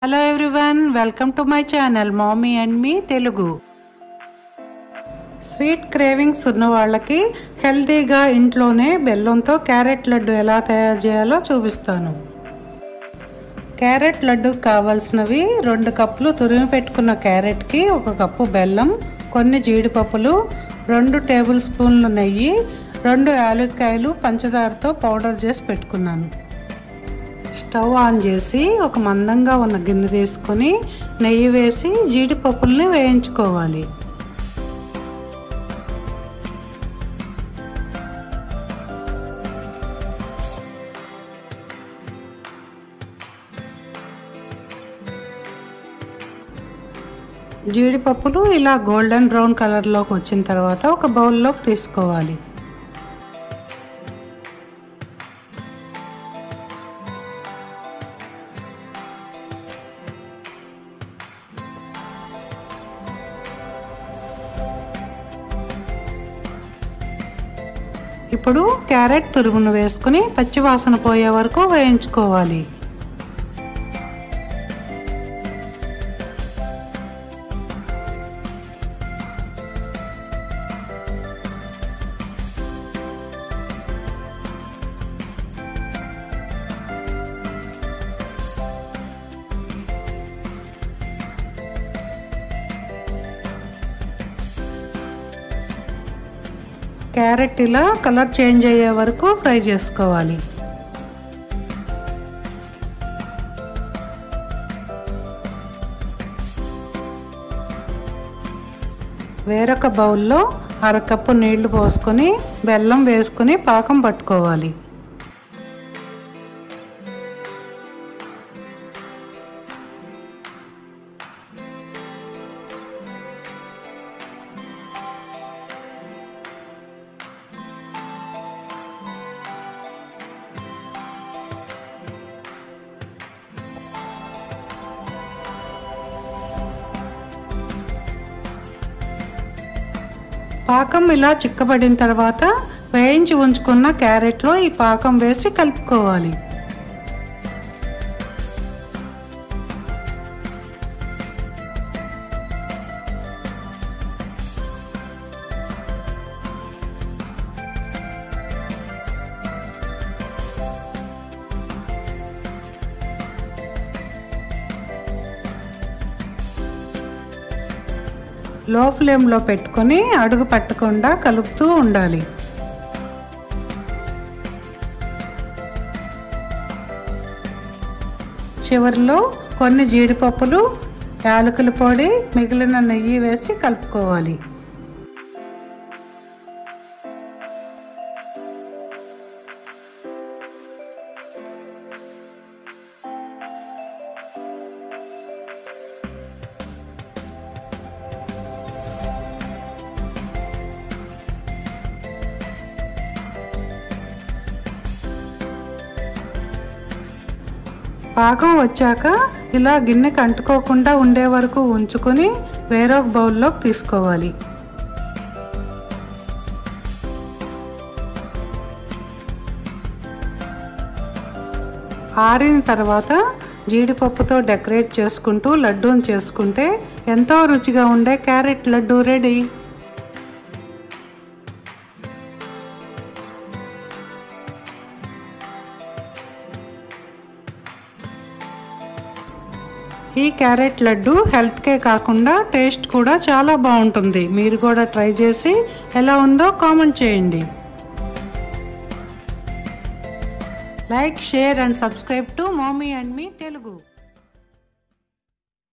hello everyone welcome to my channel mommy and me Telugu sweet cravings ఉన్న వాళ్ళకి హెల్తీగా ఇంట్లోనే బెల్లంతో క్యారెట్ లడ్డు ఎలా తయారు చేయాలో చూపిస్తాను క్యారెట్ లడ్డుకు కావాల్సినవి రెండు కప్పులు తురిమి పెట్టుకున్న క్యారెట్కి ఒక కప్పు బెల్లం కొన్ని జీడిపప్పులు రెండు టేబుల్ స్పూన్లు నెయ్యి రెండు యాలక్కాయలు పంచదారతో పౌడర్ చేసి పెట్టుకున్నాను స్టవ్ ఆన్ చేసి ఒక మందంగా ఉన్న గిన్నె తీసుకొని నెయ్యి వేసి జీడిపప్పుల్ని వేయించుకోవాలి జీడిపప్పులు ఇలా గోల్డెన్ బ్రౌన్ కలర్లోకి వచ్చిన తర్వాత ఒక బౌల్లోకి తీసుకోవాలి ఇప్పుడు క్యారెట్ తురుగును వేసుకుని పచ్చివాసన పోయే వరకు వేయించుకోవాలి క్యారెట్ ఇలా కలర్ చేంజ్ అయ్యే వరకు ఫ్రై చేసుకోవాలి వేరొక బౌల్లో అరకప్పు నీళ్లు పోసుకొని బెల్లం వేసుకొని పాకం పట్టుకోవాలి పాకం ఇలా చిక్కబడిన తర్వాత వేయించి ఉంచుకున్న క్యారెట్లో ఈ పాకం వేసి కలుపుకోవాలి లో ఫ్లేమ్లో పెట్టుకొని అడుగు పట్టకుండా కలుపుతూ ఉండాలి చివరిలో కొన్ని జీడిపప్పులు యాలకుల పొడి మిగిలిన నెయ్యి వేసి కలుపుకోవాలి పాకం వచ్చాక ఇలా గిన్నెకి అంటుకోకుండా ఉండే వరకు ఉంచుకొని వేరొక బౌల్లోకి తీసుకోవాలి ఆరిన తర్వాత జీడిపప్పుతో డెకరేట్ చేసుకుంటూ లడ్డూని చేసుకుంటే ఎంతో రుచిగా ఉండే క్యారెట్ లడ్డు రెడీ ఈ క్యారెట్ లడ్డు హెల్త్కే కాకుండా టేస్ట్ కూడా చాలా బాగుంటుంది మీరు కూడా ట్రై చేసి ఎలా ఉందో కామెంట్ చేయండి like share and subscribe to mommy and me Telugu